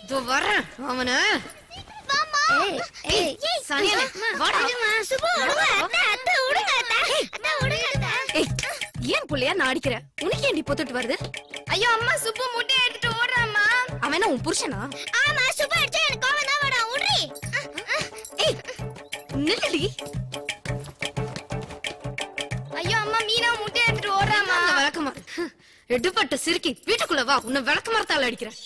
இதோ வரேன் அவன ஏய், ஏய், சனியனே, வாடா. ஏய், ஏன் புள்ளையா நான் அடிக்கிற உனக்கு ஏன்டி பொத்துட்டு வருது ஐயோ அம்மா சுப்பு முட்டை எடுத்துட்டு ஓடுறாம்மா அவன் என்ன உன் புருஷனா ஆமா சுப்பு அடிச்சா எனக்கு கோவம் தான் வரும் உட்ரி ஏய் நில்லடி ஐயோ அம்மா மீனா முட்டை எடுத்துட்டு ஓடுறாம்மா அந்த விளக்கமாறு எடுப்பட்ட சிறுக்கி வீட்டுக்குள்ள வா உன்னை விளக்கமாறத்தால அடிக்கிறேன்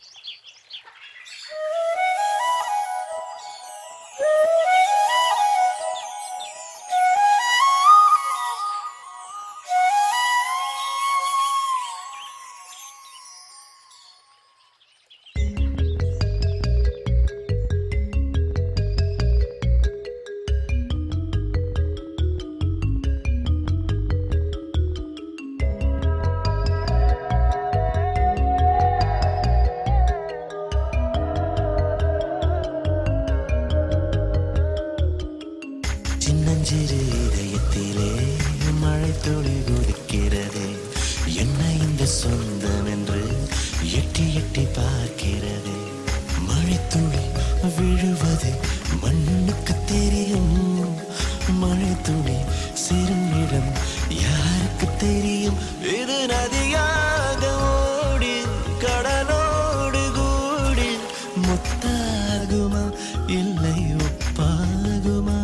சின்னஞ்சிறு இதயத்திலே மழை துளி குதிக்கிறதே என்ன இந்த சொந்தம் என்று எட்டி எட்டி பார்க்கிறதே மழை துளி விழுவது மண்ணுக்கு தெரியும் மழை துளி சிறும் இடம் யாருக்கு தெரியும் இது நதியாக ஓடி கடலோடு கூடி முத்தாகுமா இல்லை உப்பாகுமா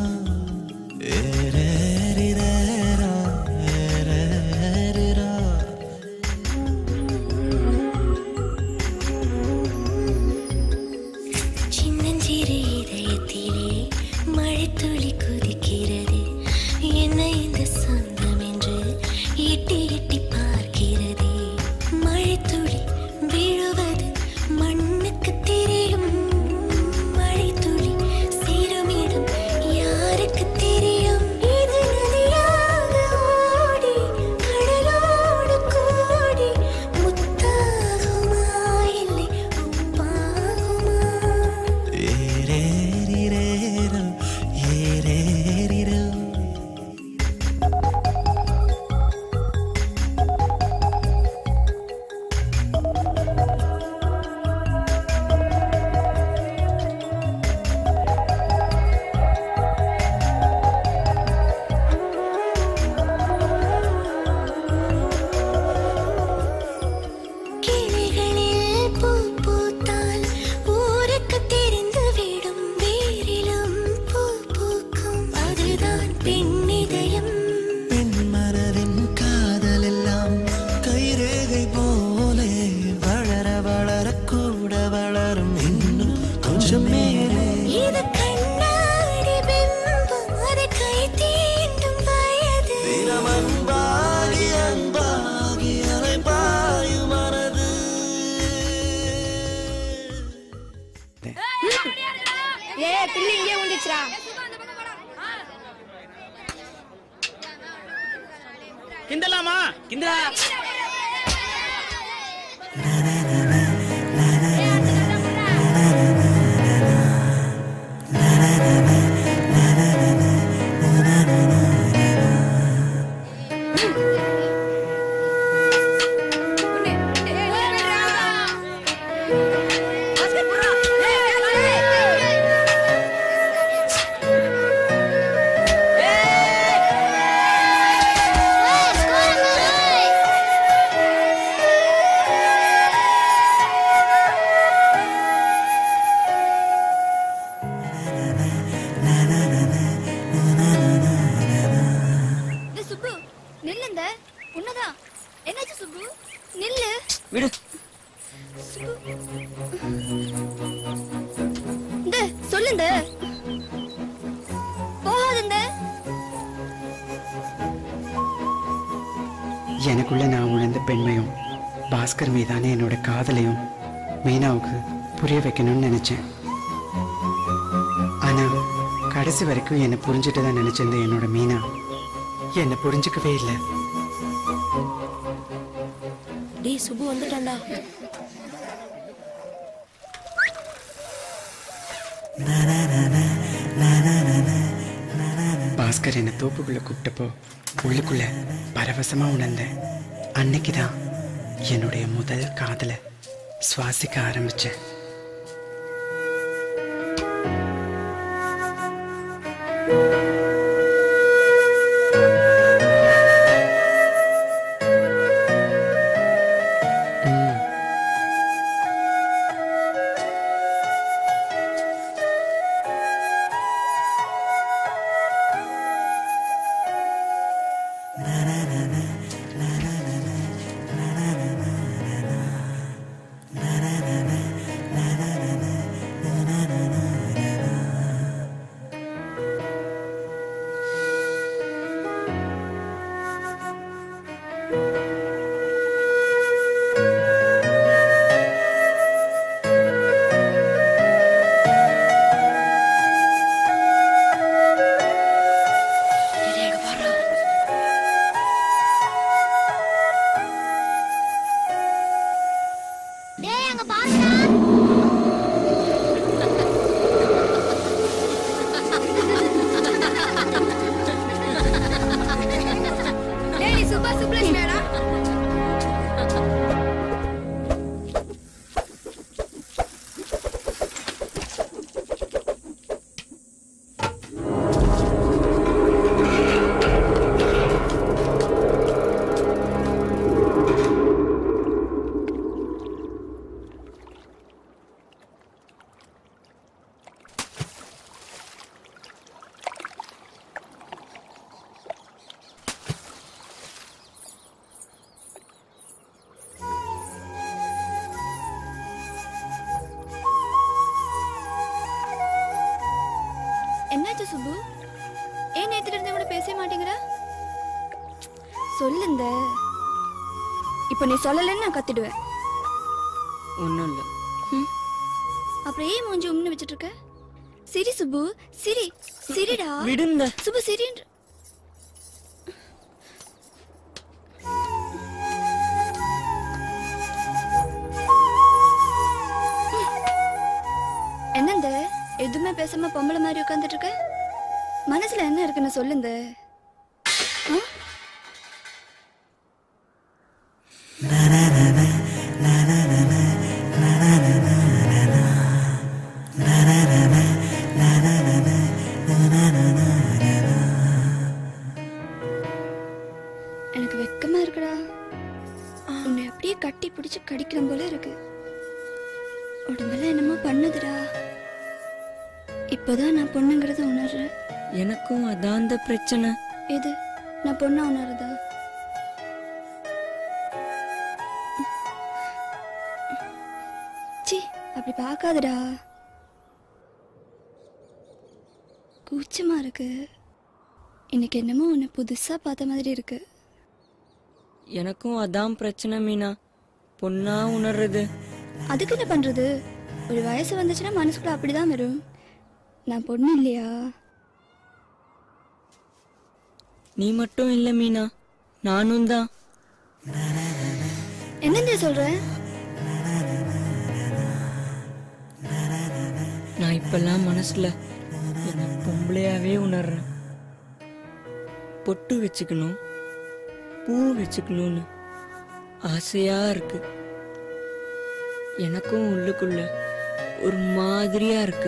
ஏரேரிரேரா, ஏரேரிரா. சின்னஞ்சிறு இதயத்திலே மழைத்துளி குதிக்கிறது என்ன இந்த சொந்தம் என்று எட்டி எட்டி பார்க்கிறதே மழைத்துளி விழுவது மண்ணுக்கு தெரியும் மழைத்துளி சேருமிடம் யாருக்கு தெரியும் இது நதியாக ஓடி கடலோடு கூடி முத்தாகுமா இல்லை உப்பாகுமா ஏரேரிரேரா, ஏரேரிரா. கிளைகளில் பூ பூத்தால் ஊருக்கு தெரிந்துவிடும் வேரிலும் பூ பூக்கும் அதுதான் பெண்ணிதயம் பெண் மனதின் காதல் எல்லாம் கைரேகை போலே வளர வளர கூட வளரும் இன்னும் கொஞ்சம் மேலே இது கண்ணாடி பிம்பம் அதை கை தீண்டும் வயது தினம் அன்பாகி அன்பாகி அலை பாயும் மனது ஏ பிள்ளை இங்கே உண்டிச்சுடா கிண்டலாமா கிண்டலா சுப்பு நில்லுந்த உன்னதான் என்னாச்சு சுப்பு நில்லு விடு இந்த சொல்லுந்த போகாதுந்த எனக்குள்ள நான் உணர்ந்த பெண்மையும் பாஸ்கர் மீதான என்னோட காதலையும் மீனாவுக்கு புரிய வைக்கணும்னு நினைச்சேன் ஆனா கடைசி வரைக்கும் என்னை புரிஞ்சுட்டு தான் நினைச்சிருந்த என்னோட மீனா என்னை புரிஞ்சுக்கவே இல்லை டேய் சுபு வந்துட்டான்டா பாஸ்கர் என்னை தோப்புக்குள்ள கூப்பிட்டப்போ உள்ளுக்குள்ள பரவசமா உணர்ந்தேன் அன்னைக்கு தான் என்னுடைய முதல் காதலை சுவாசிக்க ஆரம்பிச்சேன் டேய் அங்க பாருடா டேய் நீ சூப்பர் சுப்லட்சுமியாடா என்னாச்சு சுப்பு ஏன் நேத்துல இருந்தே கூட பேச மாட்டேங்கிற சொல்லுந்த இப்போ நீ சொல்லலைன்னு நான் கத்திடுவேன் ஒன்றும் இல்லை அப்புறம் ஏன் மூஞ்சி உம்னு வச்சிட்டு இருக்க சிரி சுப்பு சிரி சிரிடா விடுங்க சுப்பு சிரின்ற என்னந்த எதுவுமே பேசாம பொம்பளை மாதிரி உட்காந்துட்டு இருக்க மனசுல என்ன இருக்குன்னு சொல்லுந்த ஆ? எனக்கு வெக்கமா இருக்குடா உன்னை அப்படியே கட்டி பிடிச்சு கடிக்கணும் போல இருக்கு உடம்பெல்லாம் என்னமோ பண்ணுதுடா இப்போதான் நான் பொண்ணுங்கிறத உணர்றேன் எனக்கும் அதான் அந்த பிரச்சனை எது நான் பொண்ணா உணருதா சி அப்படி பார்க்காதடா கூச்சமா இருக்கு இன்னைக்கு என்னமோ உன்னை புதுசா பார்த்த மாதிரி இருக்கு எனக்கும் அதான் பிரச்சனை மீனா பொண்ணா உணர்றது அதுக்கு என்ன பண்றது ஒரு வயசு வந்துச்சுன்னா மனசுக்குள்ள அப்படிதான் வரும் நான் பொண்ணு இல்லையா நீ மட்டும் இல்லை மீனா நானும் தான் என்னங்க சொல்ற நான் இப்பெல்லாம் மனசுல என்ன பொம்பளையாவே உணர்றேன் பொட்டு வச்சுக்கணும் பூ வச்சுக்கணும்னு ஆசையா இருக்கு எனக்கும் உள்ளுக்குள்ள ஒரு மாதிரியா இருக்கு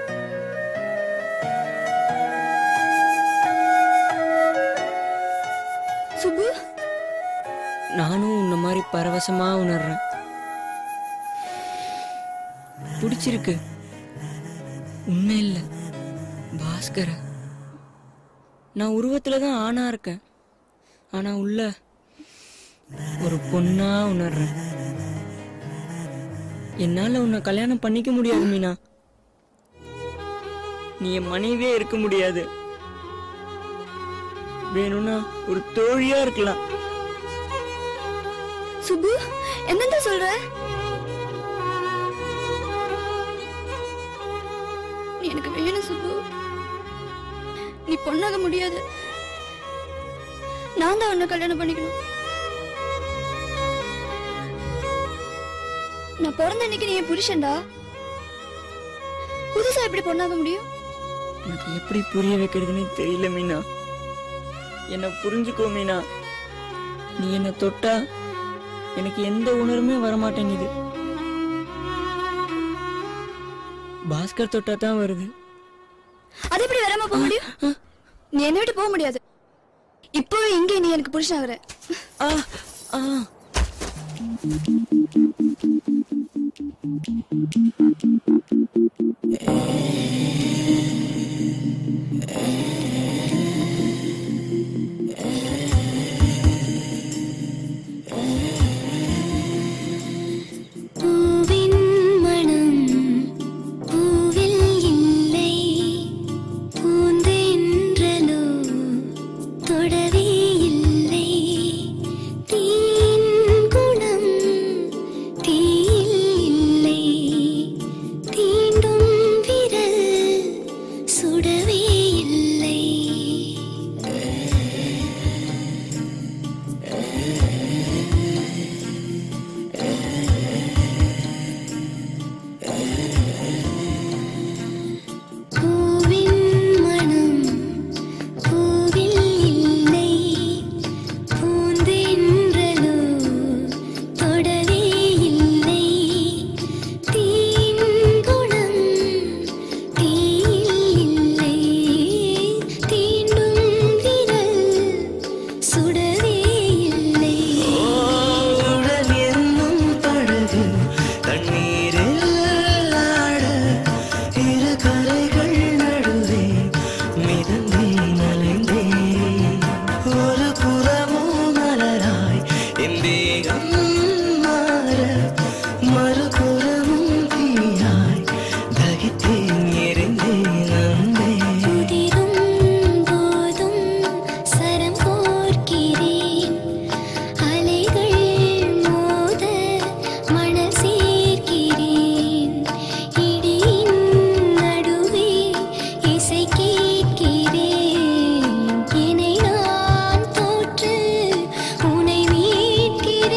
சுப்பு நானும் உன்ன மாதிரி பரவசமா உணர்றேன் பிடிச்சிருக்கு உண்மை இல்ல பாஸ்கர நான் உருவத்துல தான் ஆணா இருக்கேன் ஆனா உள்ள ஒரு பொண்ணா உணர்றேன் என்னால உன்னை கல்யாணம் பண்ணிக்க முடியாது மீனா நீ என் மனைவியே இருக்க முடியாது வேணும்னா ஒரு தோழியா இருக்கலாம் சுப்பு என்னங்க சொல்ற நீ எனக்கு வேணும் சுப்பு நீ பொண்ணாக முடியாது நான் தான் உன்னை கல்யாணம் பண்ணிக்கணும் நான் பிறந்த அன்னைக்கு நீ என் புருஷன்டா புதுசா எப்படி பொண்ணாக முடியும் எனக்கு எப்படி புரிய வைக்கிறதுன்னு தெரியல மீனா என்ன புரிஞ்சுக்கோ மீனா நீ என்ன தொட்டா எனக்கு எந்த உணர்வுமே வரமாட்டேங்குது பாஸ்கர் தொட்டா தான் வருது அது எப்படி வராம போக முடியும் நீ என்னை விட்டு போக முடியாது இப்போவே இங்கே நீ எனக்கு புருஷன் ஆகுற ஆ ஆ பூவின் மனம் பூவில் இல்லை பூந்தென்றலோ தொடவே இல்லை தீன் குணம் தீயில் இல்லை தீண்டும் விரல் சுடவே இல்லை பூவின் மனம் பூவில் இல்லை பூந்தென்றலோ தொடவே இல்லை தீன் குணம் தீயில் இல்லை தீண்டும் விரல் சுடவே இல்லை உடல் என்னும் படகு தண்ணீரில் ஆட இரு கரைகள் நடுவே மிதந்தேன் அலைந்தேன் ஒரு புறமோ மலராய் என் தேகம் மாற மறுபுறமும் தீயாய் தகித்தேன் எரிந்தேன் அன்பே உதிரும் போதும் சரம் கோர்க்கிறேன் அலைகள் மோத மணல் சேர்க்கிறேன் இடியின் நடுவே இசை கேட்கிறேன் என்னை நான் தோற்று உனை மீட்கிறேன்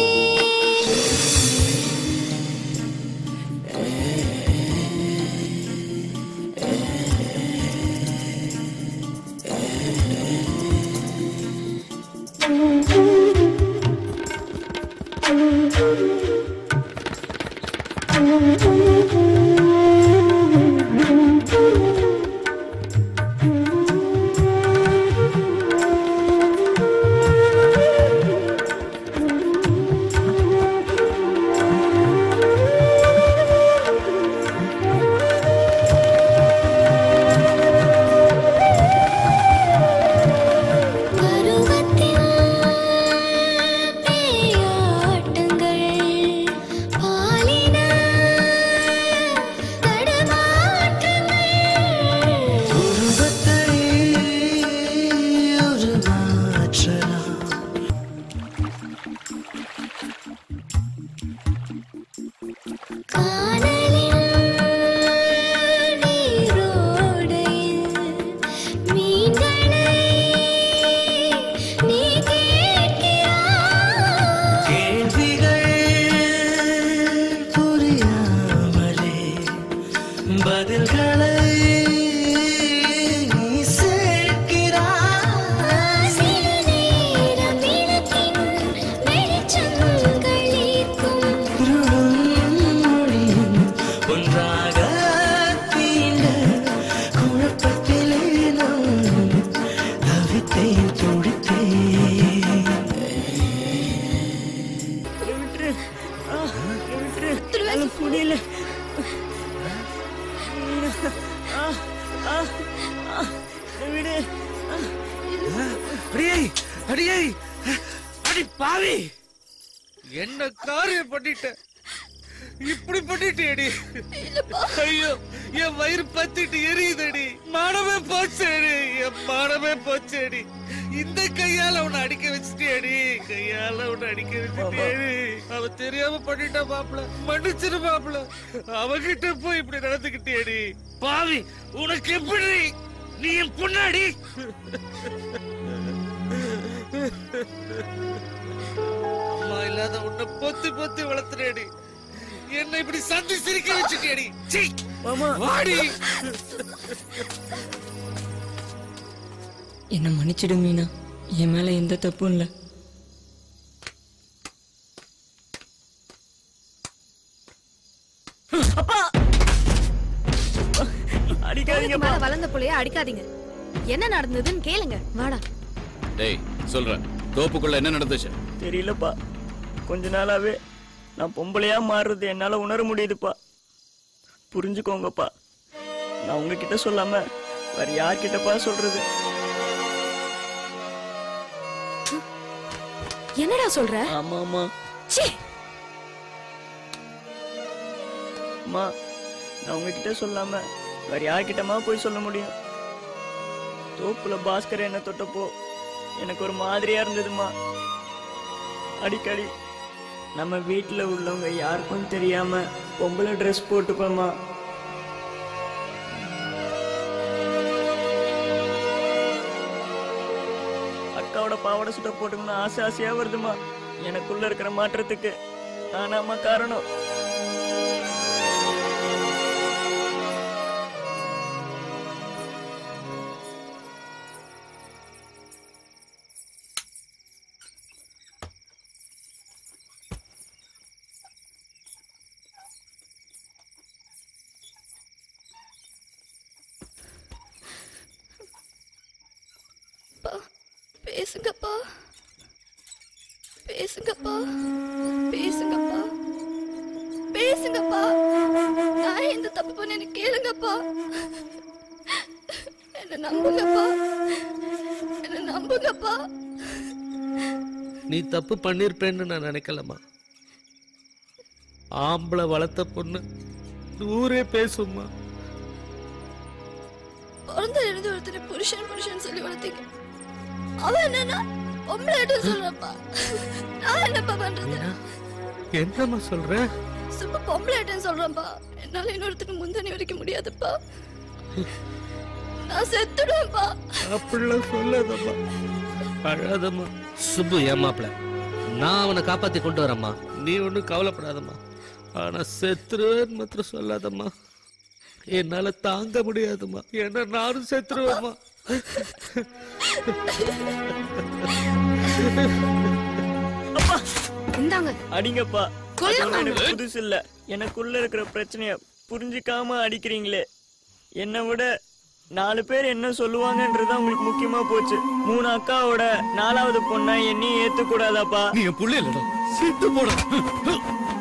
பருவத்தின் பேயாட்டங்கள் பாலின தடமாற்றங்கள் உருவத்தை ஒரு மாற்றலாம் காணலில் நீரோடையில் மீன்களை நீ கேட்கிறாய் கேள்விகள் புரியாமலே பதில்களை நீ சேர்க்கிறாய் சில நேரம் விளக்கின் வெளிச்சங்கள் ஈர்க்கும் இருளும் ஒளியும் ஒன்றாக தீண்ட குழப்பத்திலே நான் தவித்தேன் துடித்தேன் விட்டுரு ஆ, விட்டுரு என்னால முடியல ஆ, ஆ, ஆ, விடு அடியே அடியே அடி பாவி என்ன காரியம் பண்ணிட்ட இப்படி பண்ணிட்டேடி ஐயோ என் வயிறு பத்திட்டு எரியுதடி மானமே போச்சேடி என் மானமே போச்சேடி இந்த கையால உன்னை அடிக்க வச்சுட்டேடி கையால உன்னை அடிக்க வச்சுட்டேடி அவ தெரியாம பண்ணிட்டா மாப்பிள மன்னிச்சிரு மாப்பிள அவகிட்ட போய் இப்படி நடந்துக்கிட்டேடி பாவி உனக்கு எப்படி நீ என் பொண்ணாடி அம்மா இல்லாத உன்னை பொத்தி பொத்தி வளர்த்துறேடி என்னை இப்படி சந்தி சிரிக்க வச்சுட்டேடி சீ மாமா வாடி என்ன மன்னிச்சிடு மீனா என் மேல எந்த தப்பும் இல்லை அப்பா அடிக்காதீங்க மேல வளர்ந்த புள்ளைய அடிக்காதீங்க என்ன நடந்ததுன்னு கேளுங்க வாடா டேய் சொல்றேன் தோப்புக்குள்ள என்ன நடந்துச்சு தெரியலப்பா கொஞ்ச நாளாவே நான் பொம்பளையா மாறுறது என்னால உணர முடியுதுப்பா புரிஞ்சுக்கோங்கப்பா நான் உங்ககிட்ட சொல்லாம வேற யார்கிட்டப்பா சொல்றது என்னடா சொல்ற ஆமா ஆமா ச்சீ அம்மா நான் உங்ககிட்ட சொல்லாம வேற யார்கிட்டமா போய் சொல்ல முடியும் தோப்புல பாஸ்கர் என்ன தொட்டப்போ எனக்கு ஒரு மாதிரியா இருந்ததுமா அடிக்கடி நம்ம வீட்டில் உள்ளவங்க யாருக்கும் தெரியாம பொம்பளை ட்ரெஸ் போட்டுப்பேம்மா அக்காவோட பாவாடை சுட்ட போட்டுக்கணும் ஆசை ஆசையா வருதுமா எனக்குள்ள இருக்கிற மாற்றத்துக்கு நானாம்மா காரணம் பேசுங்கப்பா பேசுங்கப்பா பேசுங்கப்பா பேசுங்கப்பா நான் எந்த தப்பு பண்ணேன்னு கேளுங்கப்பா என்ன நம்புங்கப்பா என்ன நம்புங்கப்பா நீ தப்பு பண்ணிருப்பேன்னு நான் நினைக்கலம்மா ஆம்பளை வளர்த்த பொண்ணு ஊரே பேசும்மா பிறந்த இருந்து ஒருத்தர் புருஷன் புருஷன் சொல்லி வளர்த்தீங்க அவன் என்னன்னா பொம்பளை சொல்றப்பா நான் என்னப்பா பண்றது என்னம்மா சொல்ற சும்மா பொம்பளைட்டேன்னு சொல்றேன்ப்பா என்னால இன்னொருத்தருக்கு முந்தனி வரைக்க முடியாதுப்பா நான் செத்துடுவேன்ப்பா அப்படிலாம் சொல்லாதம்மா அழாதம்மா சுப்பு ஏமாப்ல நான் அவனை காப்பாத்தி கொண்டு வரேம்மா நீ ஒன்றும் கவலைப்படாதம்மா ஆனா செத்துருவேன்னு மாத்திரம் சொல்லாதம்மா என்னால தாங்க முடியாதும்மா ஏன்னா நானும் செத்துருவேம்மா இந்தாங்க அடிங்கப்பா கொல்ல அது ஒண்ணும் எனக்கு புதுசு இல்ல எனக்குள்ள இருக்கிற பிரச்சனைய புரிஞ்சுக்காம அடிக்கிறீங்களே என்னை விட நாலு பேர் என்ன சொல்லுவாங்கன்றது உங்களுக்கு முக்கியமா போச்சு மூணு அக்காவோட நாலாவது பொண்ணா என்னையும் ஏத்துக்கூடாதாப்பா நீ என் புள்ள இல்லடா செத்து போட